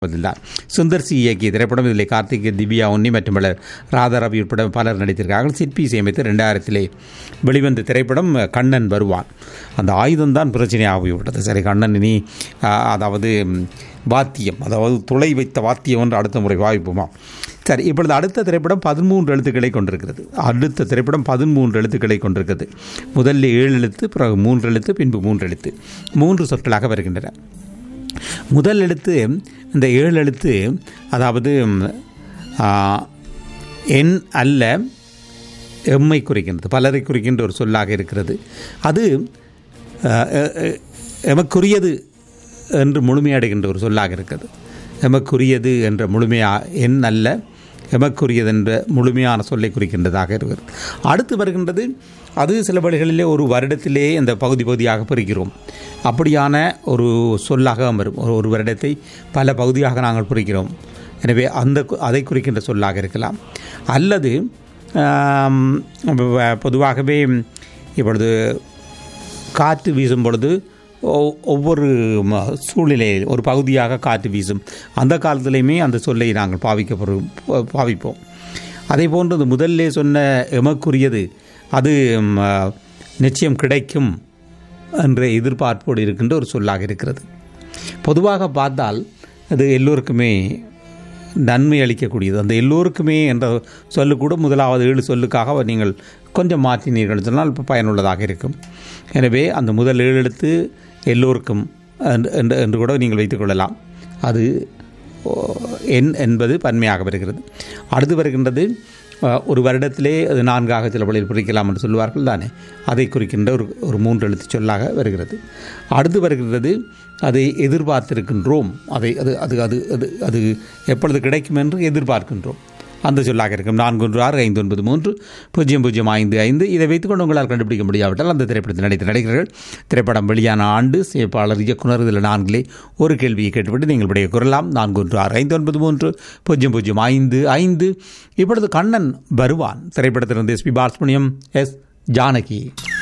தான் சுந்தர் சி இயக்கிய திரைப்படம் இதில் கார்த்திக் திவ்யா உன்னி மற்றும் பலர் ராதா ரவி உட்பட பலர் நடித்திருக்கார்கள் சிற்பி இசையமைத்து ரெண்டாயிரத்திலே வெளிவந்த திரைப்படம் கண்ணன் வருவான் அந்த ஆயுதம் தான் பிரச்சனையாக போய்விட்டது சரி கண்ணன் இனி ஆ, அதாவது ம், வாத்தியம் அதாவது துளை வைத்த வாத்தியம் என்று அடுத்த முறை வாய்ப்புமா சரி இப்பொழுது அடுத்த திரைப்படம் பதிமூன்று எழுத்துக்களை கொண்டிருக்கிறது அடுத்த திரைப்படம் பதிமூன்று எழுத்துக்களை கொண்டிருக்கிறது முதல்ல ஏழு எழுத்து பிறகு மூன்று எழுத்து பின்பு மூன்று எழுத்து மூன்று சொற்களாக வருகின்றன முதல் எழுத்து இந்த ஏழு எழுத்து அதாவது ம், ஆ, எண் அல்ல எம்மை குறிக்கின்றது பலரை குறிக்கின்ற ஒரு சொல்லாக இருக்கிறது அது ஆ, எ- எ- எமக்குரியது என்று முழுமையடைகின்ற ஒரு சொல்லாக இருக்கிறது எமக்குரியது என்ற முழுமையா எண் அல்ல எமக்குரியது என்ற முழுமையான சொல்லை குறிக்கின்றதாக இருக்கிறது அடுத்து வருகின்றது அது சில வழிகளிலே ஒரு வருடத்திலே இந்த பகுதி பகுதியாக பிரிக்கிறோம் அப்படியான ஒரு சொல்லாக வரும் ஒரு- ஒரு வருடத்தை பல பகுதியாக நாங்கள் பிரிக்கிறோம் எனவே அந்த கு- அதை குறிக்கின்ற சொல்லாக இருக்கலாம் அல்லது ஆம், வ- பொதுவாகவே இப்பொழுது காற்று வீசும் பொழுது ஒ- ஒவ்வொரு ம- சூழ்நிலையில் ஒரு பகுதியாக காற்று வீசும் அந்த காலத்திலையுமே அந்த சொல்லை நாங்கள் பாவிக்கப்படும் பாவிப்போம் அதே போன்று இந்த முதல்லே சொன்ன எமக்குரியது அது ம், நிச்சயம் கிடைக்கும் என்ற எதிர்பார்ப்போடு இருக்கின்ற ஒரு சொல்லாக இருக்கிறது பொதுவாக பார்த்தால் அது எல்லோருக்குமே நன்மை அளிக்கக்கூடியது அந்த எல்லோருக்குமே என்ற சொல்லு கூட முதலாவது ஏழு சொல்லுக்காக நீங்கள் கொஞ்சம் மாற்றினீர்கள் சொன்னால் இப்போ பயனுள்ளதாக இருக்கும் எனவே அந்த முதல் ஏழு எழுத்து எல்லோருக்கும் என்று- என்று என்று கூட நீங்கள் வைத்துக்கொள்ளலாம் அது ஓ, எண் என்பது பன்மையாக வருகிறது அடுத்து வருகின்றது அஹ், ஒரு வருடத்திலே அது நான்காக சில வழியில் பிரிக்கலாம் என்று சொல்வார்கள் தானே அதை குறிக்கின்ற ஒரு ஒரு மூன்று எழுத்து சொல்லாக வருகிறது அடுத்து வருகிறது அதை எதிர்பார்த்திருக்கின்றோம் அதை அது அது அது அது அது எப்பொழுது கிடைக்கும் என்று எதிர்பார்க்கின்றோம் அந்த சொல்லாக இருக்கும் நான்கு ஒன்று ஆறு ஐந்து ஒன்பது மூன்று பூஜ்ஜியம் பூஜ்ஜியம் ஐந்து ஐந்து இதை வைத்துக்கொண்டு உங்களால் கண்டுபிடிக்க முடியாவிட்டால் அந்த திரைப்படத்தில் நடித்த நடிகர்கள் திரைப்படம் வெளியான ஆண்டு சேப்பாளர் இயக்குனர் இதில் நான்கிலே ஒரு கேள்வியை கேட்டுவிட்டு நீங்கள் விடைய கூறலாம் நான்கு ஒன்று ஆறு ஐந்து ஒன்பது மூன்று பூஜ்ஜியம் பூஜ்ஜியம் ஐந்து ஐந்து இப்பொழுது கண்ணன் வருவான் திரைப்படத்திலிருந்து எஸ்பி பாலசுப்ரமணியம் எஸ் ஜானகி